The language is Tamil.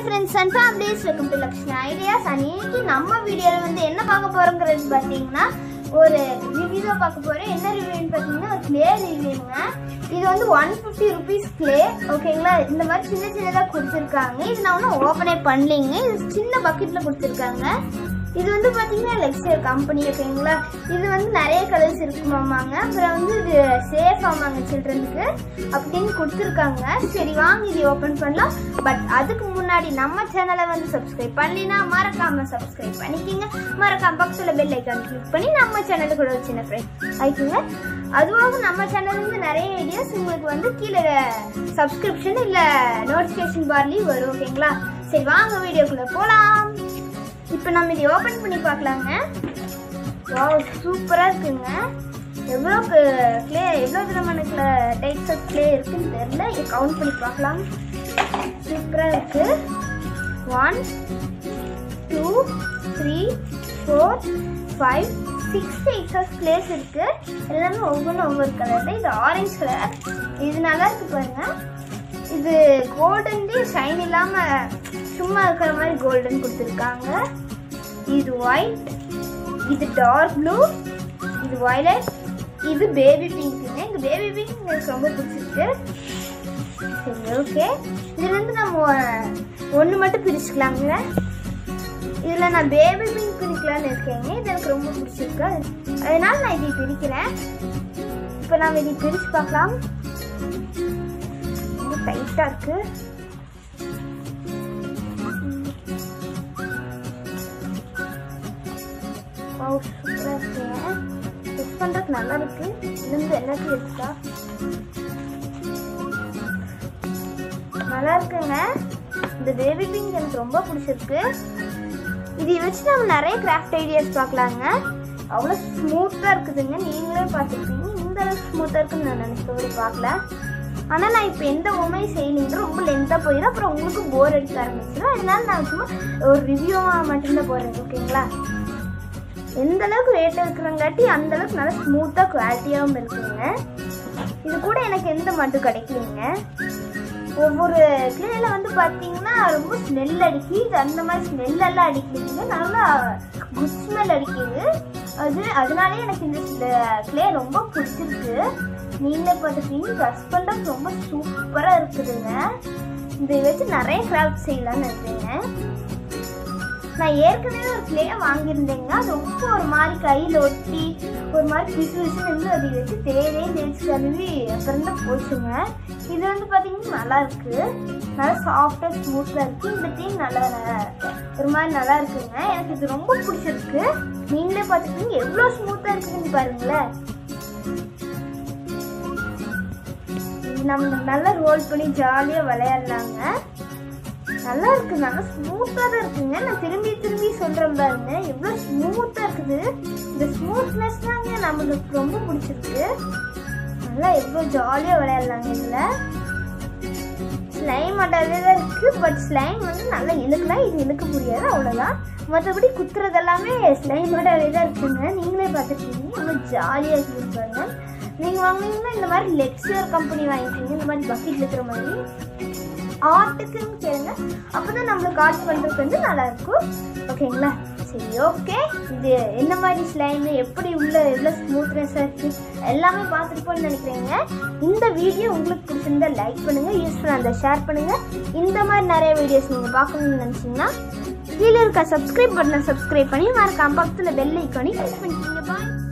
friends and families welcome to Lakshmi ideas and இன்னைக்கு நம்ம வீடியோவில் வந்து என்ன பார்க்க போகிறோங்கிறது பார்த்தீங்கன்னா ஒரு ரிவ்யூ தான் பார்க்க போகிறோம் என்ன ரிவ்யூன்னு பார்த்தீங்கன்னா ஒரு கிளே ரிவ்யூங்க இது வந்து ஒன் ஃபிஃப்டி ருபீஸ் கிளே ஓகேங்களா இந்த மாதிரி சின்ன சின்னதாக கொடுத்துருக்காங்க இது நான் ஒன்றும் ஓப்பனே பண்ணலைங்க இது சின்ன பக்கெட்டில் கொடுத்துருக்காங்க இது வந்து பார்த்தீங்கன்னா லெக்ஸியர் கம்பெனி ஓகேங்களா இது வந்து நிறைய கலர்ஸ் இருக்குமாமாங்க அப்புறம் வந்து இது சேஃப் ஆமாங்க சில்ட்ரனுக்கு அப்படின்னு கொடுத்துருக்காங்க சரி வாங்க இது ஓப்பன் பண்ணலாம் பட் அதுக்கு முன்னாடி நம்ம சேனலை வந்து சப்ஸ்கிரைப் பண்ணலினா மறக்காம சப்ஸ்கிரைப் பண்ணிக்கிங்க மறக்காம பக்கத்தில் பெல் ஐக்கான் கிளிக் பண்ணி நம்ம சேனலுக்கு கூட ஒரு சின்ன ஃப்ரெண்ட் ஆயிக்குங்க அதுவாக நம்ம சேனல் வந்து நிறைய ஐடியாஸ் உங்களுக்கு வந்து கீழே சப்ஸ்கிரிப்ஷன் இல்லை நோட்டிஃபிகேஷன் பார்லேயும் வரும் ஓகேங்களா சரி வாங்க வீடியோக்குள்ளே போகலாம் இப்போ நம்ம இதை ஓப்பன் பண்ணி பார்க்கலாங்க வாவ் சூப்பராக இருக்குங்க எவ்வளோ க்ளே எவ்வளோ விதமான க்ளே டைப்ஸ் ஆஃப் க்ளே இருக்குன்னு தெரியல இது கவுண்ட் பண்ணி பார்க்கலாம் சூப்பராக இருக்கு one two three four five six types of glaze இருக்கு எல்லாமே ஒவ்வொன்றும் ஒவ்வொரு கலர் இது ஆரஞ்சு கலர் இது நல்லா இருக்கு பாருங்க இது கோல்டன்லேயே ஷைன் இல்லாமல் சும்மா இருக்கிற மாதிரி கோல்டன் கொடுத்துருக்காங்க இது ஒயிட் இது டார்க் ப்ளூ இது வயலட் இது பேபி பிங்க்குங்க இந்த பேபி பிங்க் எனக்கு ரொம்ப பிடிச்சிருக்கு சரி ஓகே இதுலேருந்து நம்ம ஒன்று மட்டும் பிரிச்சுக்கலாங்க இதில் நான் பேபி பிங்க் பிரிக்கலான்னு இருக்கேங்க இது எனக்கு ரொம்ப பிடிச்சிருக்கு அதனால நான் இதை பிரிக்கிறேன் இப்போ நம்ம இதை பிரித்து பார்க்கலாம் ரொம்ப டைட்டாக இருக்குது வாவ் சூப்பராக இருக்குங்க டெஸ்ட் பண்ணுறதுக்கு நல்லா இருக்கு இதுலேருந்து எல்லாத்தையும் எடுத்துட்டா நல்லா இருக்குங்க இந்த பேபி பிங்க் எனக்கு ரொம்ப பிடிச்சிருக்கு இதை வச்சு நம்ம நிறைய கிராஃப்ட் ஐடியாஸ் பார்க்கலாங்க அவ்வளோ ஸ்மூத்தாக இருக்குதுங்க நீங்களே பார்த்துருக்கீங்க இந்த அளவுக்கு ஸ்மூத்தாக இருக்குன்னு நான் நினைச்சபடி பார்க்கல ஆனால் நான் இப்போ எந்த உண்மை செய்யலைங்க ரொம்ப லென்த்தாக போயிடும் அப்புறம் உங்களுக்கு போர் அடிக்க ஆரம்பிச்சிடும் அதனால நான் சும்மா ஒரு ரிவ்யூவாக மட்டும்தான் போடுறேன் ஓகேங்களா எந்த அளவுக்கு வெயிட் இருக்கிறங்காட்டி அந்த அளவுக்கு நல்லா ஸ்மூத்தாக குவாலிட்டியாகவும் இருக்குங்க இது கூட எனக்கு எந்த மட்டும் கிடைக்கலைங்க ஒவ்வொரு கிளையில வந்து பார்த்தீங்கன்னா ரொம்ப ஸ்மெல் அடிக்கி இது அந்த மாதிரி ஸ்மெல் எல்லாம் அடிக்கலைங்க நல்லா குட் ஸ்மெல் அடிக்குது அது அதனாலே எனக்கு இந்த கிளே ரொம்ப பிடிச்சிருக்கு நீங்களே பார்த்துட்டீங்க ட்ரெஸ் பண்ணுறது ரொம்ப சூப்பராக இருக்குதுங்க இதை வச்சு நிறைய கிராஃப்ட் செய்யலாம்னு இருக்கேங்க நான் ஏற்கனவே ஒரு கிளே வாங்கியிருந்தேங்க அது ரொம்ப ஒரு மாதிரி கையில் ஒட்டி ஒரு மாதிரி பிசு பிசுன்னு இருந்து அதை வச்சு தேவே தேய்ச்சி கழுவி அப்புறம் தான் போச்சுங்க இது வந்து பார்த்தீங்கன்னா நல்லா இருக்கு நல்லா சாஃப்டாக ஸ்மூத்தாக இருக்கு இந்த டீம் நல்லா ஒரு மாதிரி நல்லா இருக்குங்க எனக்கு இது ரொம்ப பிடிச்சிருக்கு நீங்களே பார்த்துக்கிட்டீங்க எவ்வளோ ஸ்மூத்தாக இருக்குதுன்னு பாருங்களேன் இது நம்ம நல்லா ரோல் பண்ணி ஜாலியாக விளையாடலாங்க நல்லா இருக்கு நல்லா ஸ்மூத்தாக தான் இருக்குங்க நான் திரும்பி திரும்பி சொல்கிறேன் பாருங்க எவ்வளோ ஸ்மூத்தாக இருக்குது இந்த ஸ்மூத்னஸ் தாங்க நம்மளுக்கு ரொம்ப பிடிச்சிருக்கு நல்லா எவ்வளோ ஜாலியாக விளையாடலாங்க இதில் ஸ்லைம் அட்டாவே தான் இருக்குது பட் ஸ்லைம் வந்து நல்லா இழுக்கலாம் இது இழுக்க முடியாது அவ்வளோதான் மற்றபடி குத்துறது எல்லாமே ஸ்லைம் அட்டாவே தான் இருக்குங்க நீங்களே பார்த்துருக்கீங்க எவ்வளோ ஜாலியாக இருக்குது பாருங்க நீங்கள் வாங்கினீங்கன்னா இந்த மாதிரி லெக்ஸியர் கம்பெனி வாங்கிக்கிங்க இந்த மாதிரி பக்கெட் இருக்கிற மாதிரி ஆர்ட்டுக்குன்னு கேளுங்க அப்பதான் நம்மளுக்கு ஆர்ட் பண்ணுறதுக்கு வந்து நல்லா இருக்கும் ஓகேங்களா சரி ஓகே இது என்ன மாதிரி ஸ்லைம் எப்படி உள்ள எவ்வளோ ஸ்மூத்னஸாக இருக்கு எல்லாமே பார்த்துருப்போம்னு நினைக்கிறேங்க இந்த வீடியோ உங்களுக்கு பிடிச்சிருந்தா லைக் பண்ணுங்க யூஸ்ஃபுல்லாக இருந்தால் ஷேர் பண்ணுங்க இந்த மாதிரி நிறைய வீடியோஸ் நீங்கள் பார்க்கணும்னு நினச்சிங்கன்னா கீழே இருக்க சப்ஸ்கிரைப் பட்டனை சப்ஸ்கிரைப் பண்ணி மறக்காம பக்கத்தில் பெல் ஐக்கானி கிளிக் பண்ணிக்கோங்க பாய்